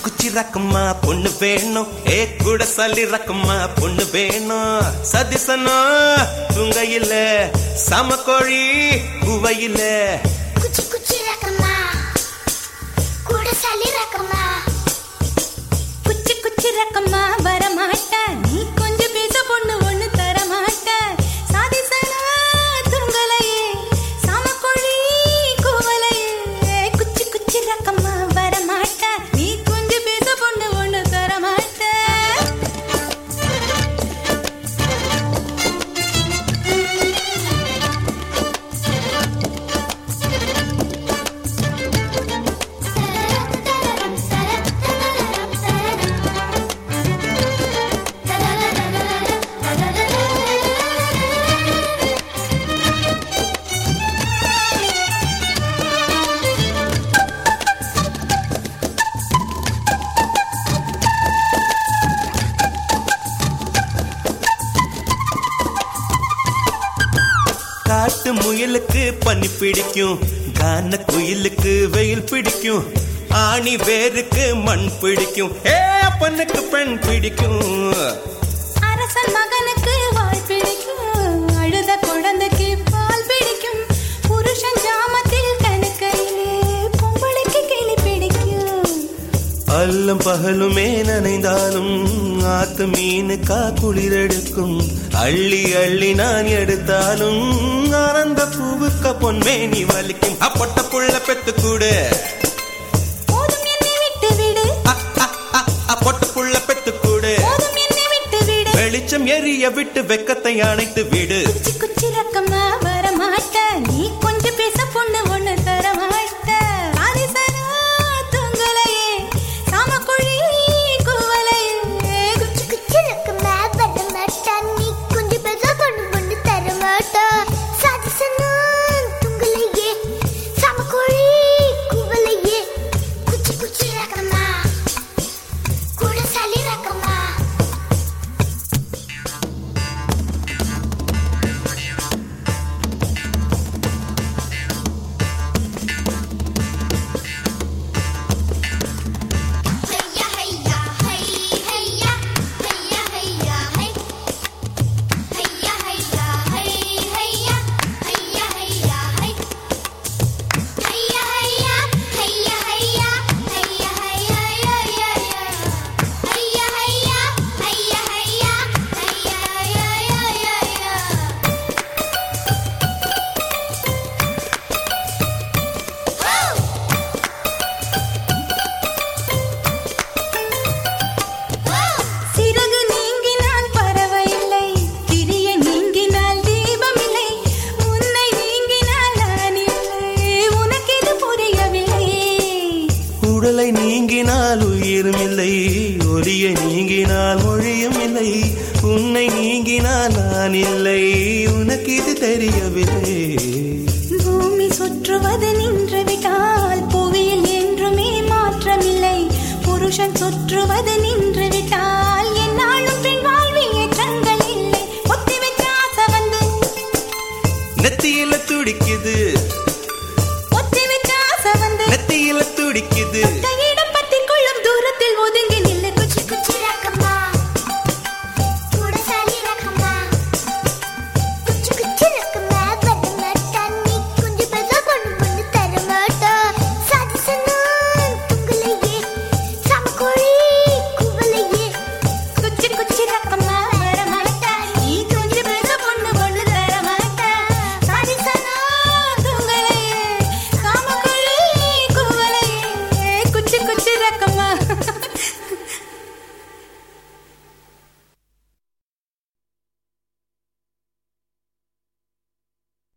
குச்சி ரக்கம்மா பொண்ணு வேணும் ஏ கூட சல்லி ரக்கம்மா பொண்ணு வேணும் சதிசனா துங்கையில சமக்கோழி குவையில குச்சி குச்சி ரக்கமா கூட சளி ரக்கமா குச்சி குச்சி ரக்கம்மா வரமாட்ட நீ கொஞ்சம் பேச பொண்ணு ஒண்ணு தரமாட்ட சாதிசனா துங்கலையே சாமக்கொழி கூவலையே குச்சி குச்சி ரக்கம்மா வரமாட்ட நீ கொஞ்சம் பேச பொண்ணு ஒண்ணு தரமாட்ட காட்டு முயலுக்கு பனி பிடிக்கும் கான குயிலுக்கு வெயில் பிடிக்கும் ஆணி வேருக்கு மண் பிடிக்கும் ஏ அப்பனுக்கு பெண் பிடிக்கும் அரசன் மகனுக்கு வாய் பிடிக்கும் அழுத குழந்தைக்கு பால் பிடிக்கும் புருஷன் ஜாமத்தில் கணக்கையிலே பொம்பளைக்கு கிளி பிடிக்கும் அல்லம் பகலுமே நனைந்தாலும் ஆத்து மீனுக்கா குளிரெடுக்கும் அள்ளி அள்ளி நான் எடுத்தாலும் ஆனந்த பூவுக்க பொன்மேனி வலிக்கும் அப்பட்ட புள்ள பெத்து கூடு போதும் என்னை விட்டு விடு அப்பட்ட புள்ள பெத்து கூடு போதும் என்னை விட்டு விடு வெளிச்சம் எரிய விட்டு வெக்கத்தை அணைத்து விடு குச்சி குச்சி ரக்கமா வரமாட்ட நீ கொஞ்சம் பேச பொண்ணு ஒண்ணு தரமாட்ட ஆதிசனா துங்கலையே சாமக்குழி கூவலையே குச்சி குச்சி ரக்கமா வரமாட்டா நீ கொஞ்சம் பேச கொண்டு கொண்டு தரமாட்டா சாதிசனா துங்கலையே சமக்கோழி குவலையே குச்சி குச்சி ரக்கமா கூட சளி ரக்கமா ஹையா ஹையா ஹை ஹையா ஹையா ஹையா ஹை ஹையா ஹையா ஹை ஹையா ஹையா ஹையா ஹை ஹையா ஹையா ஹையா ஹையா ஹையா ஹையா ஹையா ஹையா ஹையா ஹையா ஹையா ஹையா ஹையா சிறகு நீங்கினால் பறவை இல்லை திரிய நீங்கினால் தீபம் இல்லை உன்னை நீங்கினால் நான் இல்லை உனக்கு இது புரியவில்லை உடலை நீங்கினால் உயிரும் இல்லை ஒலியை நீங்கினால் மொழியும் இல்லை உன்னை நீங்கினால் நான் இல்லை உனக்கு இது தெரியவில்லை பூமி சுற்றுவது நின்று விட்டால் புவியில் என்றுமே மாற்றமில்லை புருஷன் சுற்றுவது நின்று விட்டால் என்னாலும் பெண் வாழ்வில் ஏற்றங்கள் இல்லை ஒத்தி வச்ச ஆசை வந்து நெத்தியில துடிக்குது ஒத்தி வச்ச ஆசை வந்து நெத்தியில துடிக்குது கையில்